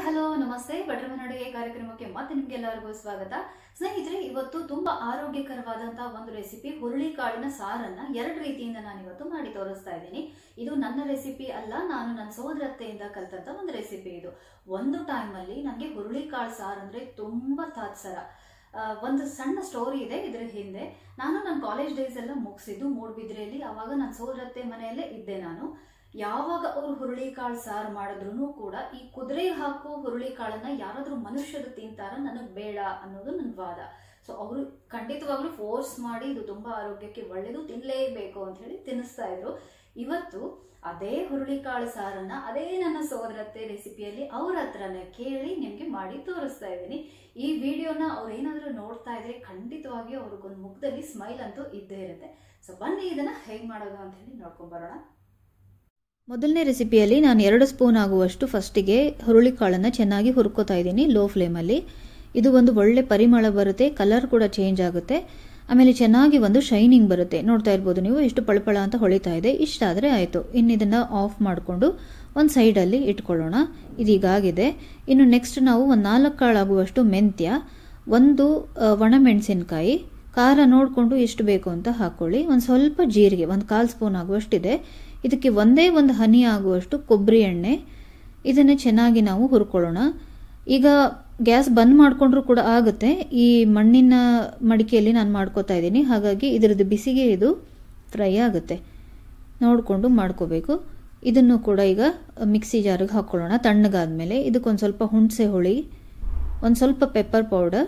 hello ನಮಸ್ತೆ ಬಟ್ರ ಮನಡುಗೆ ಕಾರ್ಯಕ್ರಮಕ್ಕೆ ಮತ್ತೆ ನಿಮ್ಗೆಲ್ಲರಿಗೂ ಸ್ವಾಗತ ಸ್ನೇಹಿತರೆ ಇವತ್ತು ತುಂಬಾ ಆರೋಗ್ಯಕರವಾದಂತಹ ಒಂದು ರೆಸಿಪಿ ಹುರುಳಿ ಕಾಳಿನ ಸಾರನ್ನ ಎರಡು ರೀತಿಯಿಂದ ನಾನು ಇವತ್ತು ಮಾಡಿ ತೋರಿಸ್ತಾ ಇದ್ದೀನಿ ಇದು ನನ್ನ ರೆಸಿಪಿ ಅಲ್ಲ ನಾನು ನನ್ನ ಸೋದರತ್ತೆಯಿಂದ ಕಲ್ತಂತ ಒಂದು ರೆಸಿಪಿ ಇದು ಒಂದು ಟೈಮಲ್ಲಿ ನನಗೆ ಹುರುಳಿ ಕಾಳು ಸಾರು ಅಂದ್ರೆ ತುಂಬಾ ತಾತ್ಸರ ಆ, ಒಂದು ಸಣ್ಣ ಸ್ಟೋರಿ ಇದೆ ಇದ್ರ ಹಿಂದೆ ನಾನು ನನ್ನ ಕಾಲೇಜ್ ಡೇಸ್ ಎಲ್ಲ ಮುಗಿಸಿದ್ದು ಮೂಡ್ಬಿದ್ರೆಯಲ್ಲಿ ಅವಾಗ ನನ್ನ ಸೋದರತ್ತೆ ಮನೆಯಲ್ಲೇ ಇದ್ದೆ ನಾನು ಯಾವಾಗ ಅವ್ರು ಹುರುಳಿಕಾಳು ಸಾರು ಮಾಡಿದ್ರು ಕೂಡ ಈ ಕುದುರೆ ಹಾಕೋ ಹುರುಳಿಕಾಳನ್ನ ಯಾರಾದ್ರೂ ಮನುಷ್ಯರು ತಿಂತಾರ ನನಗೆ ಬೇಡ ಅನ್ನೋದು ನನ್ನ ವಾದ ಸೊ ಅವರು ಖಂಡಿತವಾಗ್ಲೂ ಫೋರ್ಸ್ ಮಾಡಿ ಇದು ತುಂಬಾ ಆರೋಗ್ಯಕ್ಕೆ ಒಳ್ಳೇದು ತಿನ್ಲೇಬೇಕು ಅಂತ ಹೇಳಿ ತಿನ್ನಿಸ್ತಾ ಇದ್ರು ಇವತ್ತು ಅದೇ ಹುರುಳಿಕಾಳು ಸಾರನ್ನ ಅದೇ ನನ್ನ ಸೋದರತ್ತೆ ರೆಸಿಪಿಯಲ್ಲಿ ಅವ್ರ ಹತ್ರನೇ ಕೇಳಿ ನಿಮ್ಗೆ ಮಾಡಿ ತೋರಿಸ್ತಾ ಇದ್ದೀನಿ ಈ ವಿಡಿಯೋನ ಅವ್ರು ಏನಾದ್ರೂ ನೋಡ್ತಾ ಇದ್ರೆ ಖಂಡಿತವಾಗಿಯೂ ಅವ್ರಿಗೊಂದು ಮುಖದಲ್ಲಿ ಸ್ಮೈಲ್ ಅಂತೂ ಇದ್ದೇ ಇರುತ್ತೆ ಸೊ ಬನ್ನಿ ಇದನ್ನ ಹೇಗ್ ಮಾಡೋದು ಅಂತ ಹೇಳಿ ನೋಡ್ಕೊಂಡ್ ಬರೋಣ ಮೊದಲನೇ ರೆಸಿಪಿಯಲ್ಲಿ ನಾನು ಎರಡು ಸ್ಪೂನ್ ಆಗುವಷ್ಟು ಫಸ್ಟಿಗೆ ಹುರುಳಿಕಾಳನ್ನು ಚೆನ್ನಾಗಿ ಹುರ್ಕೋತಾ ಇದ್ದೀನಿ ಲೋ ಫ್ಲೇಮಲ್ಲಿ ಇದು ಒಂದು ಒಳ್ಳೆ ಪರಿಮಳ ಬರುತ್ತೆ ಕಲರ್ ಕೂಡ ಚೇಂಜ್ ಆಗುತ್ತೆ ಆಮೇಲೆ ಚೆನ್ನಾಗಿ ಒಂದು ಶೈನಿಂಗ್ ಬರುತ್ತೆ ನೋಡ್ತಾ ಇರ್ಬೋದು ನೀವು ಎಷ್ಟು ಪಳಪಳ ಅಂತ ಹೊಳಿತಾ ಇದೆ ಇಷ್ಟಾದರೆ ಆಯಿತು ಇನ್ನು ಇದನ್ನು ಆಫ್ ಮಾಡಿಕೊಂಡು ಒಂದು ಸೈಡಲ್ಲಿ ಇಟ್ಕೊಳ್ಳೋಣ ಇದೀಗಾಗಿದೆ ಇನ್ನು ನೆಕ್ಸ್ಟ್ ನಾವು ಒಂದು ನಾಲ್ಕು ಕಾಳಾಗುವಷ್ಟು ಮೆಂತ್ಯ ಒಂದು ಆ, ಒಣಮೆಣಸಿನ್ಕಾಯಿ ಖಾರ ನೋಡಿಕೊಂಡು ಎಷ್ಟು ಬೇಕು ಅಂತ ಹಾಕ್ಕೊಳ್ಳಿ ಒಂದು ಸ್ವಲ್ಪ ಜೀರಿಗೆ ಒಂದು ಕಾಲು ಸ್ಪೂನ್ ಆಗುವಷ್ಟಿದೆ ಇದಕ್ಕೆ ಒಂದೇ ಒಂದು ಹನಿ ಆಗುವಷ್ಟು ಕೊಬ್ಬರಿ ಎಣ್ಣೆ ಇದನ್ನು ಚೆನ್ನಾಗಿ ನಾವು ಹುರ್ಕೊಳ್ಳೋಣ ಈಗ ಗ್ಯಾಸ್ ಬಂದ್ ಮಾಡಿಕೊಂಡ್ರೂ ಕೂಡ ಆಗುತ್ತೆ ಈ ಮಣ್ಣಿನ ಮಡಿಕೆಯಲ್ಲಿ ನಾನು ಮಾಡ್ಕೋತಾ ಇದ್ದೀನಿ ಹಾಗಾಗಿ ಇದರದ್ದು ಬಿಸಿಗೆ ಇದು ಫ್ರೈ ಆಗುತ್ತೆ ನೋಡಿಕೊಂಡು ಮಾಡ್ಕೋಬೇಕು ಇದನ್ನು ಕೂಡ ಈಗ ಮಿಕ್ಸಿ ಜಾರಿಗೆ ಹಾಕ್ಕೊಳ್ಳೋಣ ತಣ್ಣಗಾದ್ಮೇಲೆ ಇದಕ್ಕೊಂದು ಸ್ವಲ್ಪ ಹುಣಸೆ ಹುಳಿ ಒಂದು ಸ್ವಲ್ಪ ಪೆಪ್ಪರ್ ಪೌಡರ್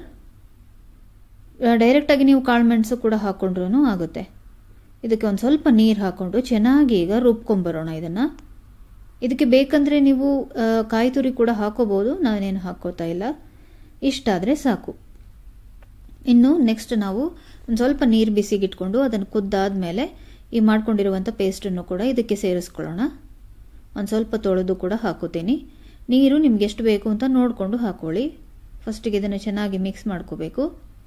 ಡೈರೆಕ್ಟಾಗಿ ನೀವು ಕಾಳು ಮೆಣಸು ಕೂಡ ಹಾಕ್ಕೊಂಡ್ರೂ ಆಗುತ್ತೆ ಇದಕ್ಕೆ ಒಂದು ಸ್ವಲ್ಪ ನೀರು ಹಾಕ್ಕೊಂಡು ಚೆನ್ನಾಗಿ ಈಗ ರುಬ್ಕೊಂಬರೋಣ ಇದನ್ನು ಇದಕ್ಕೆ ಬೇಕಂದರೆ ನೀವು ಆ, ಕಾಯಿ ತುರಿ ಕೂಡ ಹಾಕೋಬೋದು ನಾನೇನು ಹಾಕೋತಾ ಇಲ್ಲ ಇಷ್ಟಾದರೆ ಸಾಕು ಇನ್ನು ನೆಕ್ಸ್ಟ್ ನಾವು ಒಂದು ಸ್ವಲ್ಪ ನೀರು ಬಿಸಿಗಿಟ್ಕೊಂಡು ಅದನ್ನು ಕುದ್ದಾದ್ಮೇಲೆ ಈ ಮಾಡ್ಕೊಂಡಿರುವಂಥ ಪೇಸ್ಟನ್ನು ಕೂಡ ಇದಕ್ಕೆ ಸೇರಿಸ್ಕೊಳ್ಳೋಣ ಒಂದು ಸ್ವಲ್ಪ ತೊಳೆದು ಕೂಡ ಹಾಕೋತೀನಿ ನೀರು ನಿಮ್ಗೆ ಎಷ್ಟು ಬೇಕು ಅಂತ ನೋಡಿಕೊಂಡು ಹಾಕೊಳ್ಳಿ ಫಸ್ಟಿಗೆ ಇದನ್ನು ಚೆನ್ನಾಗಿ ಮಿಕ್ಸ್ ಮಾಡ್ಕೋಬೇಕು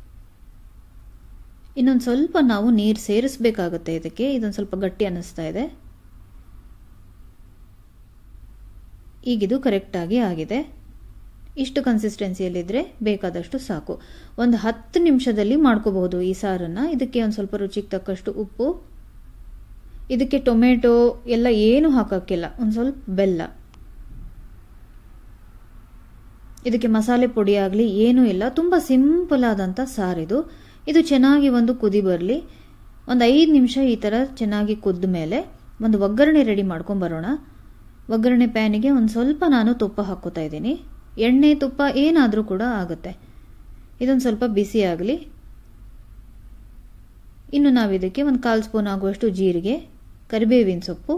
ಇನ್ನೊಂದು ಸ್ವಲ್ಪ ನಾವು ನೀರು ಸೇರಿಸ್ಬೇಕಾಗುತ್ತೆ ಇದಕ್ಕೆ ಇದೊಂದು ಸ್ವಲ್ಪ ಗಟ್ಟಿ ಅನ್ನಿಸ್ತಾ ಇದೆ ಈಗಿದು ಕರೆಕ್ಟಾಗಿ ಆಗಿದೆ ಇಷ್ಟು ಕನ್ಸಿಸ್ಟೆನ್ಸಿಯಲ್ಲಿದ್ದರೆ ಬೇಕಾದಷ್ಟು ಸಾಕು ಒಂದು ಹತ್ತು ನಿಮಿಷದಲ್ಲಿ ಮಾಡ್ಕೋಬಹುದು ಈ ಸಾರನ್ನು ಇದಕ್ಕೆ ಒಂದು ಸ್ವಲ್ಪ ರುಚಿಗೆ ತಕ್ಕಷ್ಟು ಉಪ್ಪು ಇದಕ್ಕೆ ಟೊಮೆಟೊ ಎಲ್ಲ ಏನು ಹಾಕೋಕ್ಕಿಲ್ಲ ಒಂದು ಸ್ವಲ್ಪ ಬೆಲ್ಲ ಇದಕ್ಕೆ ಮಸಾಲೆ ಪುಡಿ ಆಗಲಿ ಏನೂ ಇಲ್ಲ ತುಂಬ ಸಿಂಪಲ್ ಆದಂಥ ಸಾರಿದು ಇದು ಚೆನ್ನಾಗಿ ಒಂದು ಕುದಿ ಬರಲಿ ಒಂದು ಐದು ನಿಮಿಷ ಈ ಥರ ಚೆನ್ನಾಗಿ ಕುದ್ದ ಮೇಲೆ ಒಂದು ಒಗ್ಗರಣೆ ರೆಡಿ ಮಾಡ್ಕೊಂಬರೋಣ ಒಗ್ಗರಣೆ ಪ್ಯಾನಿಗೆ ಒಂದು ಸ್ವಲ್ಪ ನಾನು ತುಪ್ಪ ಹಾಕ್ಕೋತಾ ಇದ್ದೀನಿ ಎಣ್ಣೆ ತುಪ್ಪ ಏನಾದರೂ ಕೂಡ ಆಗುತ್ತೆ ಇದೊಂದು ಸ್ವಲ್ಪ ಬಿಸಿ ಆಗಲಿ ಇನ್ನು ನಾವು ಇದಕ್ಕೆ ಒಂದು ಕಾಲು ಸ್ಪೂನ್ ಆಗುವಷ್ಟು ಜೀರಿಗೆ ಕರಿಬೇವಿನ ಸೊಪ್ಪು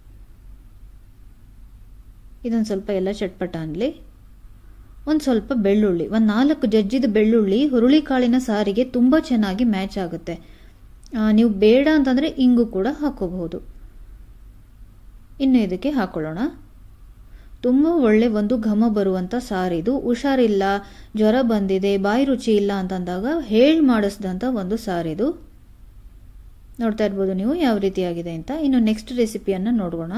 ಇದೊಂದು ಸ್ವಲ್ಪ ಎಲ್ಲ ಚಟ್ಪಟ ಅನ್ನಲಿ ಒಂದು ಸ್ವಲ್ಪ ಬೆಳ್ಳುಳ್ಳಿ ಒಂದು ನಾಲ್ಕು ಜಜ್ಜಿದ ಬೆಳ್ಳುಳ್ಳಿ ಹುರುಳಿಕಾಳಿನ ಸಾರಿಗೆ ತುಂಬ ಚೆನ್ನಾಗಿ ಮ್ಯಾಚ್ ಆಗುತ್ತೆ ಆ, ನೀವು ಬೇಡ ಅಂತಂದರೆ ಇಂಗು ಕೂಡ ಹಾಕೋಬಹುದು ಇನ್ನು ಇದಕ್ಕೆ ಹಾಕೊಳ್ಳೋಣ ತುಂಬ ಒಳ್ಳೆ ಒಂದು ಘಮ ಬರುವಂಥ ಸಾರಿದು ಹುಷಾರಿಲ್ಲ ಜ್ವರ ಬಂದಿದೆ ಬಾಯಿ ರುಚಿ ಇಲ್ಲ ಅಂತಂದಾಗ ಹೇಳಿ ಮಾಡಿಸಿದಂಥ ಒಂದು ಸಾರಿದು ನೋಡ್ತಾ ಇರ್ಬೋದು ನೀವು ಯಾವ ರೀತಿಯಾಗಿದೆ ಅಂತ ಇನ್ನು ನೆಕ್ಸ್ಟ್ ರೆಸಿಪಿಯನ್ನು ನೋಡೋಣ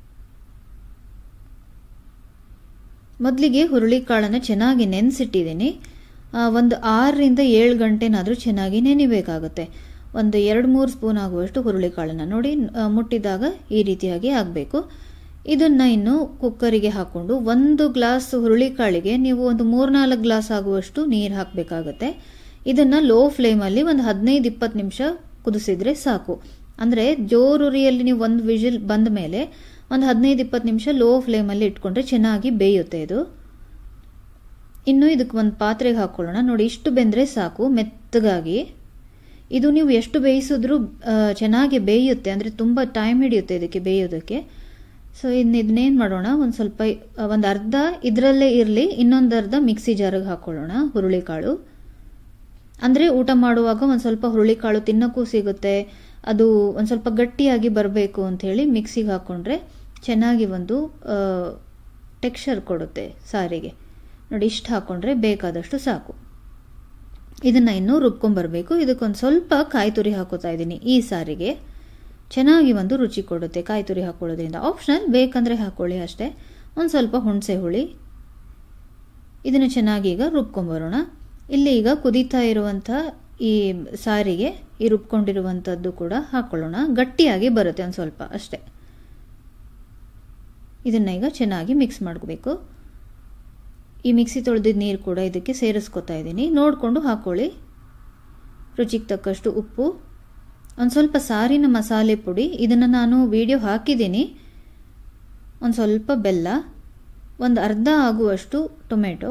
ಮೊದಲಿಗೆ ಹುರುಳಿಕಾಳನ್ನು ಚೆನ್ನಾಗಿ ನೆನೆಸಿಟ್ಟಿದ್ದೀನಿ ಒಂದು ಆರರಿಂದ ಏಳು ಗಂಟೆನಾದರೂ ಚೆನ್ನಾಗಿ ನೆನಿಬೇಕಾಗುತ್ತೆ ಒಂದು ಎರಡು ಮೂರು ಸ್ಪೂನ್ ಆಗುವಷ್ಟು ಹುರುಳಿಕಾಳನ್ನು ನೋಡಿ ಆ, ಮುಟ್ಟಿದಾಗ ಈ ರೀತಿಯಾಗಿ ಆಗಬೇಕು ಇದನ್ನು ಇನ್ನು ಕುಕ್ಕರಿಗೆ ಹಾಕ್ಕೊಂಡು ಒಂದು ಗ್ಲಾಸ್ ಹುರುಳಿಕಾಳಿಗೆ ನೀವು ಒಂದು ಮೂರ್ನಾಲ್ಕು ಗ್ಲಾಸ್ ಆಗುವಷ್ಟು ನೀರು ಹಾಕಬೇಕಾಗತ್ತೆ ಇದನ್ನು ಲೋ ಫ್ಲೇಮಲ್ಲಿ ಒಂದು ಹದಿನೈದು ಇಪ್ಪತ್ತು ನಿಮಿಷ ಕುದಿಸಿದ್ರೆ ಸಾಕು ಅಂದರೆ ಜೋರುರಿಯಲ್ಲಿ ನೀವು ಒಂದು ವಿಜಿಲ್ ಬಂದ ಮೇಲೆ ಒಂದು ಹದಿನೈದು ಇಪ್ಪತ್ತು ನಿಮಿಷ ಲೋ ಫ್ಲೇಮಲ್ಲಿ ಇಟ್ಕೊಂಡ್ರೆ ಚೆನ್ನಾಗಿ ಬೇಯುತ್ತೆ ಇದು ಇನ್ನು ಇದಕ್ಕೆ ಒಂದು ಪಾತ್ರೆಗೆ ಹಾಕ್ಕೊಳ್ಳೋಣ ನೋಡಿ ಇಷ್ಟು ಬೆಂದರೆ ಸಾಕು ಮೆತ್ತಗಾಗಿ ಇದು ನೀವು ಎಷ್ಟು ಬೇಯಿಸಿದ್ರೂ ಆ, ಚೆನ್ನಾಗಿ ಬೇಯುತ್ತೆ ಅಂದರೆ ತುಂಬ ಟೈಮ್ ಹಿಡಿಯುತ್ತೆ ಇದಕ್ಕೆ ಬೇಯೋದಕ್ಕೆ ಸೊ ಇನ್ನು ಇದನ್ನೇನು ಮಾಡೋಣ ಒಂದು ಸ್ವಲ್ಪ ಒಂದು ಅರ್ಧ ಇದರಲ್ಲೇ ಇರಲಿ ಇನ್ನೊಂದು ಅರ್ಧ ಮಿಕ್ಸಿ ಜಾರಿಗೆ ಹಾಕ್ಕೊಳ್ಳೋಣ ಹುರುಳಿಕಾಳು ಅಂದರೆ ಊಟ ಮಾಡುವಾಗ ಒಂದು ಸ್ವಲ್ಪ ಹುರುಳಿಕಾಳು ತಿನ್ನೋಕ್ಕೂ ಸಿಗುತ್ತೆ ಅದು ಒಂದು ಸ್ವಲ್ಪ ಗಟ್ಟಿಯಾಗಿ ಬರಬೇಕು ಅಂಥೇಳಿ ಮಿಕ್ಸಿಗೆ ಹಾಕ್ಕೊಂಡ್ರೆ ಚೆನ್ನಾಗಿ ಒಂದು ಟೆಕ್ಸ್ಚರ್ ಕೊಡುತ್ತೆ ಸಾರಿಗೆ ನೋಡಿ ಇಷ್ಟು ಹಾಕ್ಕೊಂಡ್ರೆ ಬೇಕಾದಷ್ಟು ಸಾಕು ಇದನ್ನು ಇನ್ನೂ ರುಬ್ಕೊಂಬರ್ಬೇಕು ಇದಕ್ಕೊಂದು ಸ್ವಲ್ಪ ಕಾಯಿ ತುರಿ ಹಾಕೋತಾ ಇದ್ದೀನಿ ಈ ಸಾರಿಗೆ ಚೆನ್ನಾಗಿ ಒಂದು ರುಚಿ ಕೊಡುತ್ತೆ ಕಾಯಿ ತುರಿ ಹಾಕೊಳ್ಳೋದ್ರಿಂದ ಆಪ್ಷನಲ್ ಬೇಕಂದರೆ ಹಾಕ್ಕೊಳ್ಳಿ ಅಷ್ಟೇ ಒಂದು ಸ್ವಲ್ಪ ಹುಣಸೆ ಹುಳಿ ಇದನ್ನು ಚೆನ್ನಾಗಿ ಈಗ ರುಬ್ಕೊಂಬರೋಣ ಇಲ್ಲಿ ಈಗ ಕುದೀತಾ ಇರುವಂಥ ಈ ಸಾರಿಗೆ ಈ ರುಬ್ಕೊಂಡಿರುವಂಥದ್ದು ಕೂಡ ಹಾಕ್ಕೊಳ್ಳೋಣ ಗಟ್ಟಿಯಾಗಿ ಬರುತ್ತೆ ಒಂದು ಸ್ವಲ್ಪ ಅಷ್ಟೇ ಇದನ್ನು ಈಗ ಚೆನ್ನಾಗಿ ಮಿಕ್ಸ್ ಮಾಡ್ಕೋಬೇಕು ಈ ಮಿಕ್ಸಿ ತೊಳೆದಿದ್ದ ನೀರು ಕೂಡ ಇದಕ್ಕೆ ಸೇರಿಸ್ಕೊತಾ ಇದ್ದೀನಿ ನೋಡಿಕೊಂಡು ಹಾಕ್ಕೊಳ್ಳಿ ರುಚಿಗೆ ತಕ್ಕಷ್ಟು ಉಪ್ಪು ಒಂದು ಸ್ವಲ್ಪ ಸಾರಿನ ಮಸಾಲೆ ಪುಡಿ ಇದನ್ನು ನಾನು ವಿಡಿಯೋ ಹಾಕಿದ್ದೀನಿ ಒಂದು ಸ್ವಲ್ಪ ಬೆಲ್ಲ ಒಂದು ಅರ್ಧ ಆಗುವಷ್ಟು ಟೊಮೆಟೊ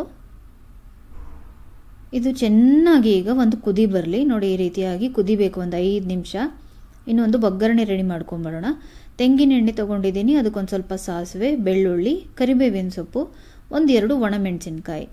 ಇದು ಚೆನ್ನಾಗಿ ಈಗ ಒಂದು ಕುದಿ ಬರಲಿ ನೋಡಿ ಈ ರೀತಿಯಾಗಿ ಕುದಿಬೇಕು ಒಂದು ಐದು ನಿಮಿಷ ಇನ್ನೊಂದು ಒಗ್ಗರಣೆ ರೆಡಿ ಮಾಡ್ಕೊಂಬರೋಣ ತೆಂಗಿನ ಎಣ್ಣೆ ತೊಗೊಂಡಿದ್ದೀನಿ ಅದಕ್ಕೊಂದು ಸ್ವಲ್ಪ ಸಾಸಿವೆ ಬೆಳ್ಳುಳ್ಳಿ ಕರಿಬೇವಿನ ಸೊಪ್ಪು ಒಂದೆರಡು ಒಣಮೆಣಸಿನ್ಕಾಯಿ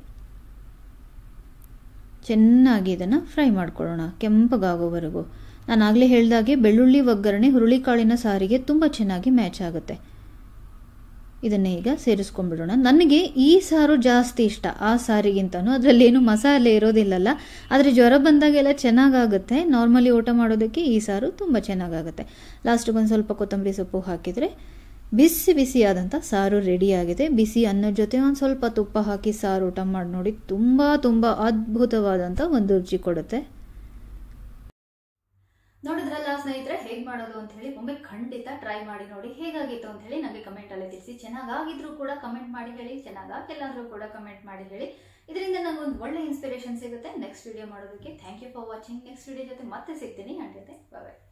ಚೆನ್ನಾಗಿ ಇದನ್ನು ಫ್ರೈ ಮಾಡ್ಕೊಳ್ಳೋಣ ಕೆಂಪಗಾಗೋವರೆಗೂ ನಾನು ಆಗಲೇ ಹೇಳಿದಾಗೆ ಬೆಳ್ಳುಳ್ಳಿ ಒಗ್ಗರಣೆ ಹುರುಳಿಕಾಳಿನ ಸಾರಿಗೆ ತುಂಬ ಚೆನ್ನಾಗಿ ಮ್ಯಾಚ್ ಆಗುತ್ತೆ ಇದನ್ನೇ ಈಗ ಸೇರಿಸ್ಕೊಂಡ್ಬಿಡೋಣ ನನಗೆ ಈ ಸಾರು ಜಾಸ್ತಿ ಇಷ್ಟ ಆ ಸಾರಿಗಿಂತನೂ ಅದರಲ್ಲೇನು ಮಸಾಲೆ ಇರೋದಿಲ್ಲಲ್ಲ ಆದರೆ ಜ್ವರ ಬಂದಾಗೆಲ್ಲ ಚೆನ್ನಾಗಾಗುತ್ತೆ ನಾರ್ಮಲಿ ಊಟ ಮಾಡೋದಕ್ಕೆ ಈ ಸಾರು ತುಂಬ ಚೆನ್ನಾಗಾಗುತ್ತೆ ಲಾಸ್ಟಿಗೆ ಒಂದು ಸ್ವಲ್ಪ ಕೊತ್ತಂಬರಿ ಸೊಪ್ಪು ಹಾಕಿದರೆ ಬಿಸಿ ಬಿಸಿಯಾದಂಥ ಸಾರು ರೆಡಿಯಾಗಿದೆ ಬಿಸಿ ಅನ್ನದ ಜೊತೆ ಒಂದು ಸ್ವಲ್ಪ ತುಪ್ಪ ಹಾಕಿ ಸಾರು ಊಟ ಮಾಡಿ ನೋಡಿ ತುಂಬ ತುಂಬ ಅದ್ಭುತವಾದಂಥ ಒಂದು ರುಚಿ ಕೊಡುತ್ತೆ ನೋಡಿದ್ರಲ್ಲ ಸ್ನೇಹಿತರೆ ಹೇಗ್ ಮಾಡೋದು ಅಂತ ಹೇಳಿ ಒಮ್ಮೆ ಖಂಡಿತ ಟ್ರೈ ಮಾಡಿ ನೋಡಿ ಹೇಗಾಗಿತ್ತು ಅಂತ ಹೇಳಿ ನನಗೆ ಕಮೆಂಟ್ ಅಲ್ಲಿ ತಿಳಿಸಿ ಚೆನ್ನಾಗಾಗಿದ್ರು ಕೂಡ ಕಮೆಂಟ್ ಮಾಡಿ ಹೇಳಿ ಚೆನ್ನಾಗಾಗಿಲ್ಲ ಅಂದ್ರೂ ಕೂಡ ಕಮೆಂಟ್ ಮಾಡಿ ಹೇಳಿ ಇದರಿಂದ ನನಗೆ ಒಂದು ಒಳ್ಳೆ ಇನ್ಸ್ಪಿರೇಷನ್ ಸಿಗುತ್ತೆ ನೆಕ್ಸ್ಟ್ ವಿಡಿಯೋ ಮಾಡೋದಕ್ಕೆ thank you for watching next video ಜೊತೆ ಮತ್ತೆ ಸಿಗ್ತೀನಿ ಅಂಟಿದೆ ಬಾಯ್